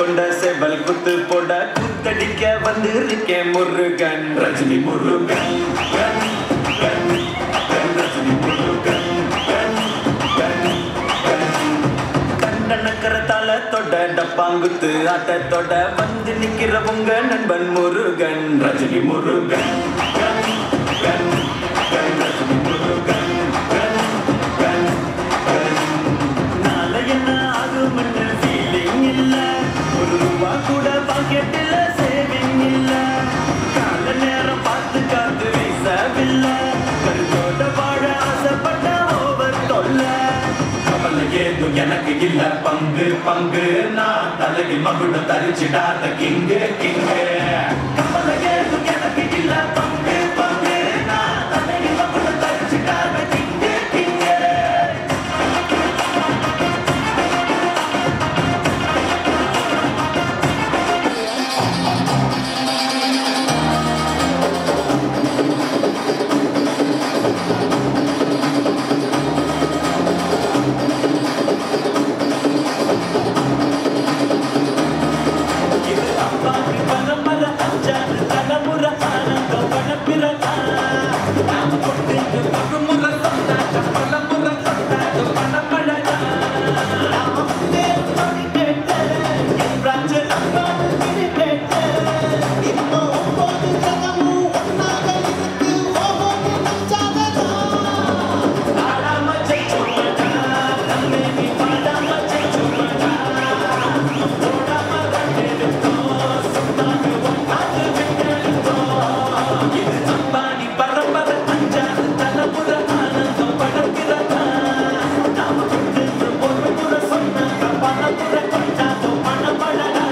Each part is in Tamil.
கொண்ட செவல் குத்து போட குத்தடிக்க வந்து இருக்கேன் முருகன் ரஜினி முருகன் கன், கன், கன், ரஜினி முருகன் கன், கன், கன். கண்டனக்கரத்தால தொட டப்பாங்குத்து ஆட்டத்தோட வந்து நிக்கிற உங்க நண்பன் முருகன் ரஜினி முருகன் கன், கன், கன், ரஜினி முருகன் கன், கன், கன். நாளை என்ன ஆகும்னு feeling இல்ல. ஒரு ரூபா கூட pocket ல saving இல்ல. கால நேரம் பார்த்து காத்து வீசவில்லை. கருத்தோட வாழ ஆசைப்பட்ட over தொல்லை. கவலை ஏதும் எனக்கு இல்ல பங்கு பங்கு நான் தலையில் மகுடம் தரிச்சிடாத கிங்கு கிங்கு கவலை ஏதும் எனக்கு இல்ல பங்கு பங்கு நான் தலையில் மகுடம் தரிச்சிடாத கிங்கு கிங்கு இது அப்பாக்கு பரம்பரை அஞ்சாறு தலைமுறை ஆனந்தம் பணப்பிறகா. நாம் கொட்டிட்டு பகுமுறை கொண்டாட்டம் பலமுறை கொண்டாடும் பணமழகா. நாம முன்னே தொடி கேட்டு, என் ராஜ அப்பான்னு விழி கேட்டு. இப்போ ஒன்பது கிரகமும் ஒண்ணாக இருக்கு, ஓஹோன்னு நச்சாததா. ஆடாம ஜெயிச்சுமடா, நம்மே நீ பாடாம ஜெயிச்சுமடா. ஓடாம ரன்னெடுத்தோம், சுத்தாம ஒண்ணாது விட்டெடுத்தோம். இது அம்பானி பரம்பரை அஞ்சாறு தலைமுறை ஆனந்தம் படர்கிறதா. நாம கொண்டு ஒரு முறை சொன்னாங்க, பல முறை கொண்டாடும் மனமழகா.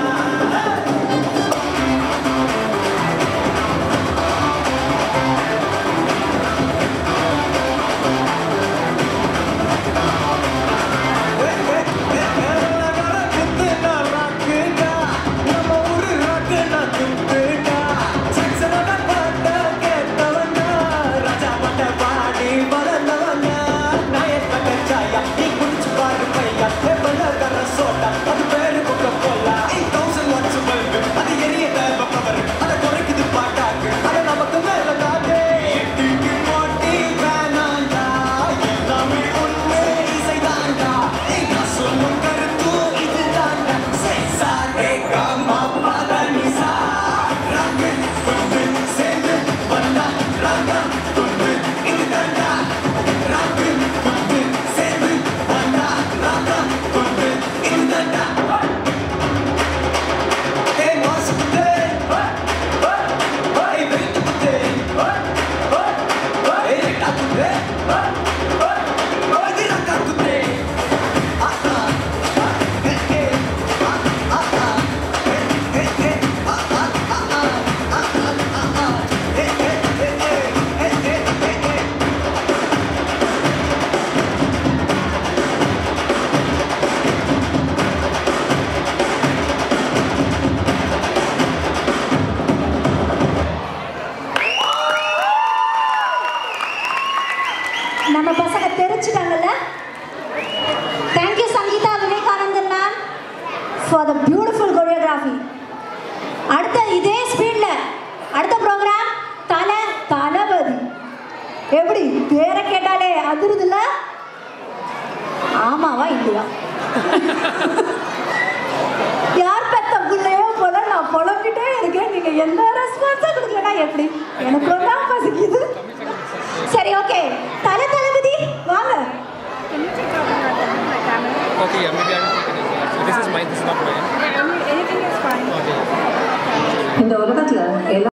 எல்லாமே உண்மை இசைதாண்டா நான் சொல்லும் கருத்து இதுதாண்டா சேசாரே காமா பதனிசா ராகு கொண்டு சேர்ந்து வந்தா ராகா கொண்டு இதுதாண்டா ராகு கொண்டு சேர்ந்து வந்தா ராகா கொண்டு இதுதாண்டா ஏய் மாசுக்குதே ஏய் வெயிட்டுக்குதே ஏய் டாக்குதே இது ராக்காக்குதே நம்ம பசங்க தெரிச்சுட்டாங்கல்ல thank you Sangeetha Vivekanandan ma'am for the beautiful choreography அடுத்த இதே ஸ்பீட்ல அடுத்த ப்ரோக்ராம் தலை தளபதி எப்படி பேரை கேட்டாலே அதிருதுல்ல ஆமாவா இல்லையா யார் பெத்த பிள்ளையோ போல நான் புலம்பிட்டே இருக்கேன் நீங்க எந்த ரெஸ்பான்ஸும் கொடுக்கலனா எப்படி எனக்கு ஒரு நாள் பசிக்குது சரி ஓகே தலை தளபதி வாங்க Okay, yeah, maybe I will take it. as well. So this is mine, this is not mine. Anything is fine. Okay. இந்த உலகத்துல எல்லா